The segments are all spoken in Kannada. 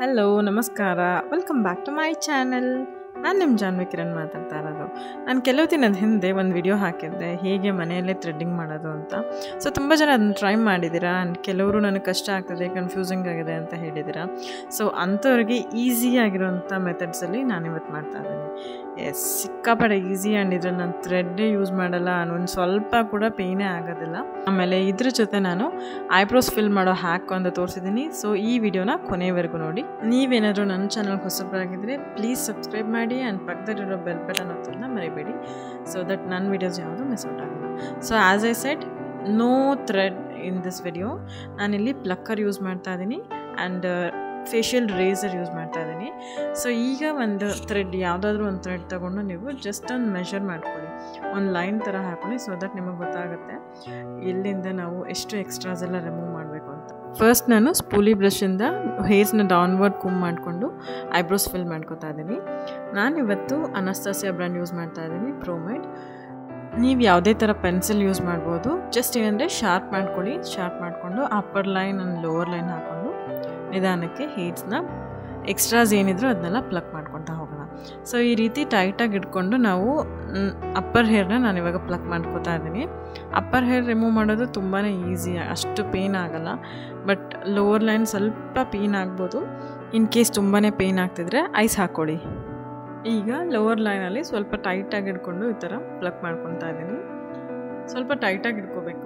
ಹಲೋ ನಮಸ್ಕಾರ welcome back to my channel ನಾನು ನಿಮ್ಮ ಜಾನ್ವಿ ಕಿರಣ್ ಮಾತಾಡ್ತಾ ಇರೋದು ನಾನು ಕೆಲವು ದಿನದ ಹಿಂದೆ ಒಂದು ವಿಡಿಯೋ ಹಾಕಿದ್ದೆ ಹೇಗೆ ಮನೆಯಲ್ಲೇ ಥ್ರೆಡ್ಡಿಂಗ್ ಮಾಡೋದು ಅಂತ ಸೊ ತುಂಬ ಜನ ಅದನ್ನು ಟ್ರೈ ಮಾಡಿದ್ದೀರಾ ಆ್ಯಂಡ್ ಕೆಲವರು ನನಗೆ ಕಷ್ಟ ಆಗ್ತದೆ ಕನ್ಫ್ಯೂಸಿಂಗ್ ಆಗಿದೆ ಅಂತ ಹೇಳಿದ್ದೀರಾ ಸೊ ಅಂಥವ್ರಿಗೆ ಈಸಿಯಾಗಿರೋಂಥ ಮೆಥಡ್ಸಲ್ಲಿ ನಾನು ಇವತ್ತು ಮಾಡ್ತಾ ಇದ್ದೀನಿ ಎಸ್ ಸಿಕ್ಕಾಪಡೆ ಈಸಿ ಆ್ಯಂಡ್ ಇದ್ರಲ್ಲಿ ನಾನು ಥ್ರೆಡ್ಡೇ ಯೂಸ್ ಮಾಡಲ್ಲ ಒಂದು ಸ್ವಲ್ಪ ಕೂಡ ಪೇಯ್ನೇ ಆಗೋದಿಲ್ಲ ಆಮೇಲೆ ಇದ್ರ ಜೊತೆ ನಾನು ಐಬ್ರೋಸ್ ಫಿಲ್ ಮಾಡೋ ಹ್ಯಾಕ್ ಒಂದು ತೋರಿಸಿದ್ದೀನಿ ಸೊ ಈ ವಿಡಿಯೋನ ಕೊನೆವರೆಗೂ ನೋಡಿ ನೀವೇನಾದರೂ ನನ್ನ ಚಾನಲ್ ಹೊಸಬರಾಗಿದ್ದರೆ ಪ್ಲೀಸ್ ಸಬ್ಸ್ಕ್ರೈಬ್ ಮಾಡಿ ಆ್ಯಂಡ್ ಪಕ್ಕದಲ್ಲಿರೋ ಬೆಲ್ ಬಟನ್ ಒತ್ತೋದನ್ನ ಮರಿಬೇಡಿ ಸೊ ದಟ್ ನನ್ನ ವೀಡಿಯೋಸ್ ಯಾವುದು ಮಿಸ್ ಔಟ್ ಆಗಲ್ಲ so as I said no thread in this video ನಾನಿಲ್ಲಿ ಪ್ಲಕ್ಕರ್ ಯೂಸ್ ಮಾಡ್ತಾ ಇದ್ದೀನಿ ಆ್ಯಂಡ್ ಫೇಶಿಯಲ್ ರೇಸರ್ ಯೂಸ್ ಮಾಡ್ತಾ ಇದ್ದೀನಿ ಸೊ ಈಗ ಒಂದು ಥ್ರೆಡ್ ಯಾವುದಾದ್ರೂ ಒಂದು ಥ್ರೆಡ್ ತೊಗೊಂಡು ನೀವು ಜಸ್ಟ್ ಒಂದು ಮೆಷರ್ ಮಾಡ್ಕೊಳ್ಳಿ ಒಂದು ಲೈನ್ ಥರ ಹಾಕೊಳ್ಳಿ ಸೊ ದಟ್ ನಿಮಗೆ ಗೊತ್ತಾಗುತ್ತೆ ಎಲ್ಲಿಂದ ನಾವು ಎಷ್ಟು ಎಕ್ಸ್ಟ್ರಾಸ್ ಎಲ್ಲ ರಿಮೂವ್ ಮಾಡಬೇಕು ಅಂತ ಫಸ್ಟ್ ನಾನು ಸ್ಪೂಲಿ ಬ್ರಷಿಂದ ಹೇರ್ಸ್ನ ಡೌನ್ವರ್ಡ್ ಕುಮ್ ಮಾಡಿಕೊಂಡು ಐಬ್ರೋಸ್ ಫಿಲ್ ಮಾಡ್ಕೊತಾ ಇದ್ದೀನಿ ನಾನು ಇವತ್ತು ಅನಸ್ತಾಸಿಯಾ ಬ್ರ್ಯಾಂಡ್ ಯೂಸ್ ಮಾಡ್ತಾ ಇದ್ದೀನಿ ಪ್ರೋಮೈಡ್ ನೀವು ಯಾವುದೇ ಥರ ಪೆನ್ಸಿಲ್ ಯೂಸ್ ಮಾಡ್ಬೋದು ಜಸ್ಟ್ ಏನಂದರೆ ಶಾರ್ಪ್ ಮಾಡ್ಕೊಳ್ಳಿ ಶಾರ್ಪ್ ಮಾಡಿಕೊಂಡು upper line and lower line ಹಾಕ್ಕೊಂಡು ನಿಧಾನಕ್ಕೆ ಹೇರ್ಸ್ನ ಎಕ್ಸ್ಟ್ರಾಸ್ ಏನಿದ್ರು ಅದನ್ನೆಲ್ಲ ಪ್ಲಕ್ ಮಾಡ್ಕೊತಾ ಹೋಗೋಣ ಸೊ ಈ ರೀತಿ ಟೈಟಾಗಿ ಇಟ್ಕೊಂಡು ನಾವು ಅಪ್ಪರ್ ಹೇರ್ನ ನಾನು ಇವಾಗ ಪ್ಲಕ್ ಮಾಡ್ಕೋತಾ ಇದ್ದೀನಿ ಅಪ್ಪರ್ ಹೇರ್ ರಿಮೂವ್ ಮಾಡೋದು ತುಂಬಾ ಈಸಿ ಅಷ್ಟು ಪೇಯ್ನ್ ಆಗಲ್ಲ ಬಟ್ ಲೋವರ್ ಲೈನ್ ಸ್ವಲ್ಪ ಪೇಯ್ನ್ ಆಗ್ಬೋದು ಇನ್ ಕೇಸ್ ತುಂಬಾ ಪೇಯ್ನ್ ಆಗ್ತಿದ್ರೆ ಐಸ್ ಹಾಕ್ಕೊಳ್ಳಿ ಈಗ ಲೋವರ್ ಲೈನಲ್ಲಿ ಸ್ವಲ್ಪ ಟೈಟಾಗಿ ಇಟ್ಕೊಂಡು ಈ ಥರ ಪ್ಲಕ್ ಮಾಡ್ಕೊತಾ ಇದ್ದೀನಿ ಸ್ವಲ್ಪ ಟೈಟಾಗಿ ಇಟ್ಕೋಬೇಕು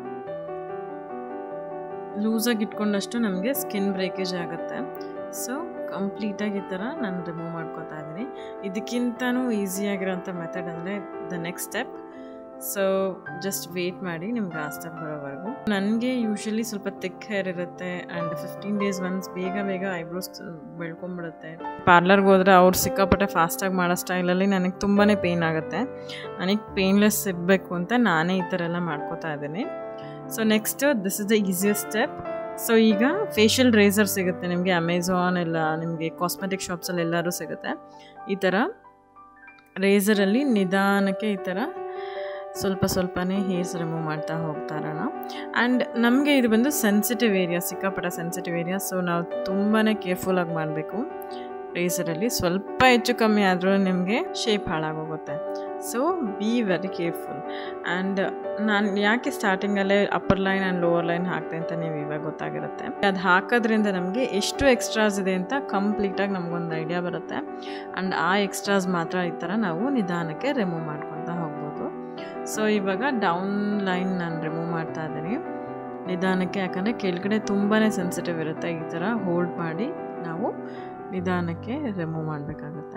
ಲೂಸಾಗಿ ಇಟ್ಕೊಂಡಷ್ಟು ನಮಗೆ ಸ್ಕಿನ್ ಬ್ರೇಕೇಜ್ ಆಗುತ್ತೆ ಸೊ ಕಂಪ್ಲೀಟಾಗಿ ಈ ಥರ ನಾನು ರಿಮೂವ್ ಮಾಡ್ಕೋತಾ ಇದ್ದೀನಿ ಇದಕ್ಕಿಂತನೂ ಈಸಿಯಾಗಿರೋಂಥ ಮೆಥಡ್ ಅಂದರೆ the next step so just wait ಮಾಡಿ ನಿಮ್ಗೆ ಆ ಸ್ಟೆಪ್ ಬರೋವರೆಗೂ ನನಗೆ ಯೂಶ್ವಲಿ ಸ್ವಲ್ಪ ತಿಕ್ ಹೇರ್ ಇರುತ್ತೆ ಆ್ಯಂಡ್ ಫಿಫ್ಟೀನ್ ಡೇಸ್ ಒನ್ಸ್ ಬೇಗ ಬೇಗ ಐಬ್ರೋಸ್ ಬೆಳ್ಕೊಂಬಿಡುತ್ತೆ ಪಾರ್ಲರ್ಗೆ ಹೋದ್ರೆ ಅವ್ರು ಸಿಕ್ಕಾಪಟ್ಟೆ ಫಾಸ್ಟಾಗಿ ಮಾಡೋ ಸ್ಟೈಲಲ್ಲಿ ನನಗೆ ತುಂಬಾ ಪೇಯ್ನ್ ಆಗುತ್ತೆ ನನಗೆ ಪೇಯ್ನ್ಲೆಸ್ ಇರಬೇಕು ಅಂತ ನಾನೇ ಈ ಥರ ಎಲ್ಲ ಮಾಡ್ಕೋತಾ ಇದ್ದೀನಿ so next this is the easiest step so ಈಗ ಫೇಶಿಯಲ್ ರೇಸರ್ ಸಿಗುತ್ತೆ ನಿಮಗೆ ಅಮೆಝಾನ್ ಎಲ್ಲ ನಿಮಗೆ ಕಾಸ್ಮೆಟಿಕ್ ಶಾಪ್ಸಲ್ಲಿ ಎಲ್ಲರೂ ಸಿಗುತ್ತೆ ಈ ಥರ ರೇಸರಲ್ಲಿ ನಿಧಾನಕ್ಕೆ ಈ ಥರ ಸ್ವಲ್ಪ ಸ್ವಲ್ಪನೇ ಹೇರ್ಸ್ ರಿಮೂವ್ ಮಾಡ್ತಾ ಹೋಗ್ತಾ ಇರೋಣ ಆ್ಯಂಡ್ ನಮಗೆ ಇದು ಬಂದು ಸೆನ್ಸಿಟಿವ್ ಏರಿಯಾ ಸಿಕ್ಕಾಪಟ್ಟ ಸೆನ್ಸಿಟಿವ್ ಏರಿಯಾ ಸೊ ನಾವು ತುಂಬಾ ಕೇರ್ಫುಲ್ಲಾಗಿ ಮಾಡಬೇಕು ರೇಸರಲ್ಲಿ ಸ್ವಲ್ಪ ಹೆಚ್ಚು ಕಮ್ಮಿ ಆದರೂ ನಿಮಗೆ ಶೇಪ್ ಹಾಳಾಗೋಗುತ್ತೆ so be very careful and ನಾನು ಯಾಕೆ ಸ್ಟಾರ್ಟಿಂಗಲ್ಲೇ upper line and lower line ಹಾಕ್ತೆ ಅಂತ ನೀವು ಇವಾಗ ಗೊತ್ತಾಗಿರುತ್ತೆ ಅದು ಹಾಕೋದ್ರಿಂದ ನಮಗೆ ಎಷ್ಟು ಎಕ್ಸ್ಟ್ರಾಸ್ ಇದೆ ಅಂತ ಕಂಪ್ಲೀಟಾಗಿ ನಮಗೊಂದು ಐಡಿಯಾ ಬರುತ್ತೆ ಆ್ಯಂಡ್ ಆ ಎಕ್ಸ್ಟ್ರಾಸ್ ಮಾತ್ರ ಈ ಥರ ನಾವು ನಿಧಾನಕ್ಕೆ ರಿಮೂವ್ ಮಾಡ್ಕೊತಾ ಹೋಗ್ಬೋದು ಸೊ ಇವಾಗ ಡೌನ್ ಲೈನ್ ನಾನು ರಿಮೂವ್ ಮಾಡ್ತಾ ಇದ್ದೀನಿ ನಿಧಾನಕ್ಕೆ ಯಾಕಂದರೆ ಕೆಳಗಡೆ ತುಂಬಾ ಸೆನ್ಸಿಟಿವ್ ಇರುತ್ತೆ ಈ ಥರ ಹೋಲ್ಡ್ ಮಾಡಿ ನಾವು ನಿಧಾನಕ್ಕೆ ರಿಮೂವ್ ಮಾಡಬೇಕಾಗತ್ತೆ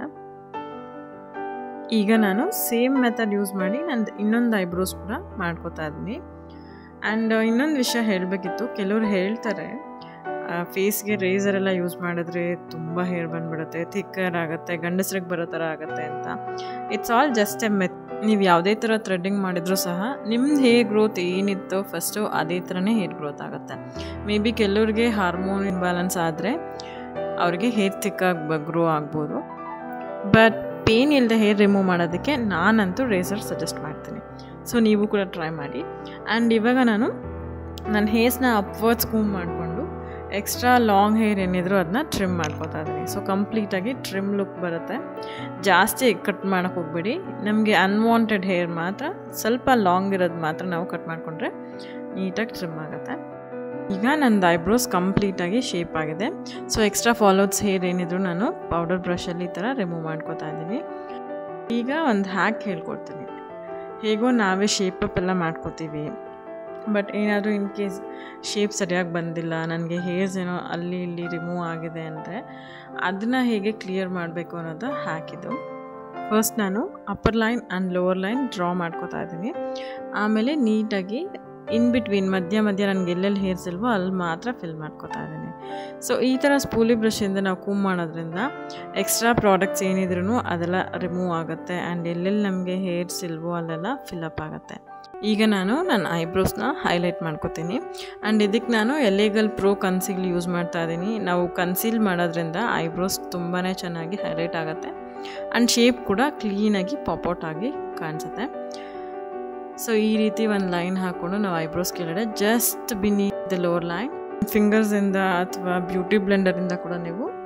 ಈಗ ನಾನು ಸೇಮ್ ಮೆಥಡ್ ಯೂಸ್ ಮಾಡಿ ನಂದು ಇನ್ನೊಂದು ಐಬ್ರೋಸ್ ಕೂಡ ಮಾಡ್ಕೋತಾ ಇದ್ದೀನಿ ಆ್ಯಂಡ್ ಇನ್ನೊಂದು ವಿಷಯ ಹೇಳಬೇಕಿತ್ತು ಕೆಲವರು ಹೇಳ್ತಾರೆ ಫೇಸ್ಗೆ ರೇಸರ್ ಎಲ್ಲ ಯೂಸ್ ಮಾಡಿದ್ರೆ ತುಂಬ ಹೇರ್ ಬಂದುಬಿಡುತ್ತೆ ಥಿಕ್ಕರ್ ಆಗುತ್ತೆ ಗಂಡಸ್ರಿಗೆ ಬರೋ ಥರ ಆಗುತ್ತೆ ಅಂತ it's all just a myth ನೀವು ಯಾವುದೇ ಥರ ಥ್ರೆಡ್ಡಿಂಗ್ ಮಾಡಿದರೂ ಸಹ ನಿಮ್ಮದು ಹೇರ್ ಗ್ರೋತ್ ಏನಿತ್ತೋ ಫಸ್ಟು ಅದೇ ಥರನೇ ಹೇರ್ ಗ್ರೋತ್ ಆಗುತ್ತೆ ಮೇ ಬಿ ಕೆಲವ್ರಿಗೆ ಹಾರ್ಮೋನ್ ಇಂಬ್ಯಾಲೆನ್ಸ್ ಆದರೆ ಅವ್ರಿಗೆ ಹೇರ್ ಥಿಕ್ಕಾಗಿ ಗ್ರೋ ಆಗ್ಬೋದು ಬಟ್ ಪೇನ್ ಇಲ್ಲದೆ ಹೇರ್ ರಿಮೂವ್ ಮಾಡೋದಕ್ಕೆ ನಾನಂತೂ ರೇಸರ್ ಸಜೆಸ್ಟ್ ಮಾಡ್ತೀನಿ ಸೊ ನೀವು ಕೂಡ ಟ್ರೈ ಮಾಡಿ ಆ್ಯಂಡ್ ಇವಾಗ ನಾನು ನನ್ನ ಹೇರ್ಸ್ನ ಅಪ್ವರ್ಡ್ಸ್ ಕೂಮ್ ಮಾಡಿಕೊಂಡು ಎಕ್ಸ್ಟ್ರಾ ಲಾಂಗ್ ಹೇರ್ ಏನಿದ್ರು ಅದನ್ನ ಟ್ರಿಮ್ ಮಾಡ್ಕೋತಾ ಇದ್ದೀನಿ ಸೊ ಕಂಪ್ಲೀಟಾಗಿ ಟ್ರಿಮ್ ಲುಕ್ ಬರುತ್ತೆ ಜಾಸ್ತಿ ಕಟ್ ಮಾಡೋಕ್ಕೆ ಹೋಗ್ಬೇಡಿ ನಮಗೆ ಅನ್ವಾಂಟೆಡ್ ಹೇರ್ ಮಾತ್ರ ಸ್ವಲ್ಪ ಲಾಂಗ್ ಇರೋದು ಮಾತ್ರ ನಾವು ಕಟ್ ಮಾಡಿಕೊಂಡ್ರೆ ನೀಟಾಗಿ ಟ್ರಿಮ್ ಆಗುತ್ತೆ ಈಗ ನಂದು ಐಬ್ರೋಸ್ ಕಂಪ್ಲೀಟಾಗಿ ಶೇಪ್ ಆಗಿದೆ ಸೊ ಎಕ್ಸ್ಟ್ರಾ ಫಾಲೋಡ್ಸ್ ಹೇರ್ ಏನಿದ್ರು ನಾನು ಪೌಡರ್ ಬ್ರಷಲ್ಲಿ ಈ ಥರ ರಿಮೂವ್ ಮಾಡ್ಕೋತಾ ಇದ್ದೀನಿ ಈಗ ಒಂದು ಹ್ಯಾಕ್ ಹೇಳ್ಕೊಡ್ತೀನಿ ಹೇಗೋ ನಾವೇ ಶೇಪಪ್ ಎಲ್ಲ ಮಾಡ್ಕೋತೀವಿ ಬಟ್ ಏನಾದರೂ ಇನ್ ಕೇಸ್ ಶೇಪ್ ಸರಿಯಾಗಿ ಬಂದಿಲ್ಲ ನನಗೆ ಹೇರ್ಸ್ ಏನೋ ಅಲ್ಲಿ ಇಲ್ಲಿ ರಿಮೂವ್ ಆಗಿದೆ ಅಂದರೆ ಅದನ್ನು ಹೇಗೆ ಕ್ಲಿಯರ್ ಮಾಡಬೇಕು ಅನ್ನೋದು ಹ್ಯಾಕಿದು ಫಸ್ಟ್ ನಾನು upper line and lower line draw ಮಾಡ್ಕೋತಾ ಇದ್ದೀನಿ ಆಮೇಲೆ ನೀಟಾಗಿ ಇನ್ ಬಿಟ್ವೀನ್ ಮಧ್ಯ ಮಧ್ಯ ನನಗೆ ಎಲ್ಲೆಲ್ಲಿ ಹೇರ್ಸ್ ಇಲ್ವೋ ಅಲ್ಲಿ ಮಾತ್ರ ಫಿಲ್ ಮಾಡ್ಕೋತಾ ಇದ್ದೀನಿ ಸೊ ಈ ಥರ ಸ್ಪೂಲಿ ಬ್ರಷಿಂದ ನಾವು ಕೂಮ್ ಮಾಡೋದ್ರಿಂದ ಎಕ್ಸ್ಟ್ರಾ ಪ್ರಾಡಕ್ಟ್ಸ್ ಏನಿದ್ರು ಅದೆಲ್ಲ ರಿಮೂವ್ ಆಗುತ್ತೆ ಆ್ಯಂಡ್ ಎಲ್ಲೆಲ್ಲಿ ನಮಗೆ ಹೇರ್ಸ್ ಇಲ್ವೋ ಅಲ್ಲೆಲ್ಲ ಫಿಲಪ್ ಆಗುತ್ತೆ ಈಗ ನಾನು ನನ್ನ ಐಬ್ರೋಸ್ನ ಹೈಲೈಟ್ ಮಾಡ್ಕೋತೀನಿ ಆ್ಯಂಡ್ ಇದಕ್ಕೆ ನಾನು ಎಲೆಗಲ್ ಪ್ರೋ ಕನ್ಸೀಲ್ ಯೂಸ್ ಮಾಡ್ತಾ ಇದ್ದೀನಿ ನಾವು ಕನ್ಸೀಲ್ ಮಾಡೋದ್ರಿಂದ ಐಬ್ರೋಸ್ ತುಂಬಾ ಚೆನ್ನಾಗಿ ಹೈಲೈಟ್ ಆಗುತ್ತೆ ಆ್ಯಂಡ್ ಶೇಪ್ ಕೂಡ ಕ್ಲೀನಾಗಿ ಪಾಪೌಟ್ ಆಗಿ ಕಾಣಿಸುತ್ತೆ ಸೊ ಈ ರೀತಿ ಒಂದು ಲೈನ್ ಹಾಕ್ಕೊಂಡು ನಾವು ಐಬ್ರೋಸ್ ಕೆಳಗಡೆ ಜಸ್ಟ್ ಬಿನಿ ದ ಲೋವರ್ ಲೈನ್ ಫಿಂಗರ್ಸಿಂದ ಅಥವಾ ಬ್ಯೂಟಿ ಬ್ಲೆಂಡರಿಂದ ಕೂಡ ನೀವು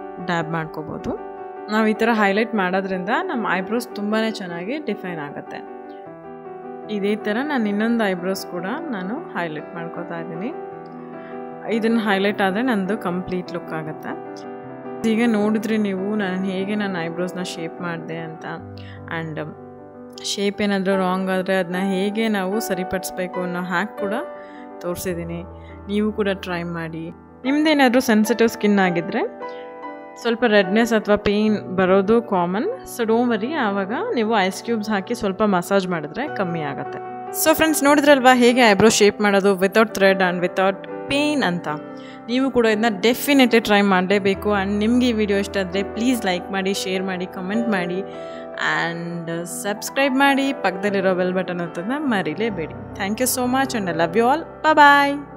ಡ್ಯಾಬ್ ಮಾಡ್ಕೋಬೋದು ನಾವು ಈ ಥರ ಹೈಲೈಟ್ ಮಾಡೋದ್ರಿಂದ ನಮ್ಮ ಐಬ್ರೋಸ್ ತುಂಬಾ ಚೆನ್ನಾಗಿ ಡಿಫೈನ್ ಆಗುತ್ತೆ ಇದೇ ಥರ ನಾನು ಇನ್ನೊಂದು ಐಬ್ರೋಸ್ ಕೂಡ ನಾನು ಹೈಲೈಟ್ ಮಾಡ್ಕೋತಾ ಇದ್ದೀನಿ ಇದನ್ನು ಹೈಲೈಟ್ ಆದರೆ ನಂದು ಕಂಪ್ಲೀಟ್ ಲುಕ್ ಆಗುತ್ತೆ ಈಗ ನೋಡಿದ್ರಿ ನೀವು ನಾನು ಹೇಗೆ ನನ್ನ ಐಬ್ರೋಸ್ನ ಶೇಪ್ ಮಾಡಿದೆ ಅಂತ ಆ್ಯಂಡ್ ಶೇಪ್ ಏನಾದರೂ ರಾಂಗ್ ಆದರೆ ಅದನ್ನ ಹೇಗೆ ನಾವು ಸರಿಪಡಿಸ್ಬೇಕು ಅನ್ನೋ ಹ್ಯಾಕ್ ಕೂಡ ತೋರಿಸಿದ್ದೀನಿ ನೀವು ಕೂಡ ಟ್ರೈ ಮಾಡಿ ನಿಮ್ದೇನಾದರೂ ಸೆನ್ಸಿಟಿವ್ ಸ್ಕಿನ್ ಆಗಿದ್ದರೆ ಸ್ವಲ್ಪ ರೆಡ್ನೆಸ್ ಅಥವಾ ಪೇಯ್ನ್ ಬರೋದು ಕಾಮನ್ ಸೊ ಡೋಂಟ್ ವರಿ ಆವಾಗ ನೀವು ಐಸ್ ಕ್ಯೂಬ್ಸ್ ಹಾಕಿ ಸ್ವಲ್ಪ ಮಸಾಜ್ ಮಾಡಿದ್ರೆ ಕಮ್ಮಿ ಆಗುತ್ತೆ ಸೊ ಫ್ರೆಂಡ್ಸ್ ನೋಡಿದ್ರಲ್ವಾ ಹೇಗೆ ಐಬ್ರೋ ಶೇಪ್ ಮಾಡೋದು without thread and without pain ಅಂತ ನೀವು ಕೂಡ ಇದನ್ನ ಡೆಫಿನೆಟ್ಲಿ ಟ್ರೈ ಮಾಡಲೇಬೇಕು ಆ್ಯಂಡ್ ನಿಮಗೆ ಈ ವಿಡಿಯೋ ಇಷ್ಟ ಆದರೆ ಪ್ಲೀಸ್ ಲೈಕ್ ಮಾಡಿ ಶೇರ್ ಮಾಡಿ ಕಮೆಂಟ್ ಮಾಡಿ ಆ್ಯಂಡ್ ಸಬ್ಸ್ಕ್ರೈಬ್ ಮಾಡಿ ಪಕ್ಕದಲ್ಲಿರೋ ಬೆಲ್ ಬಟನ್ ಅಂತದನ್ನ ಮರಿಲೇಬೇಡಿ thank you so much and I love you all bye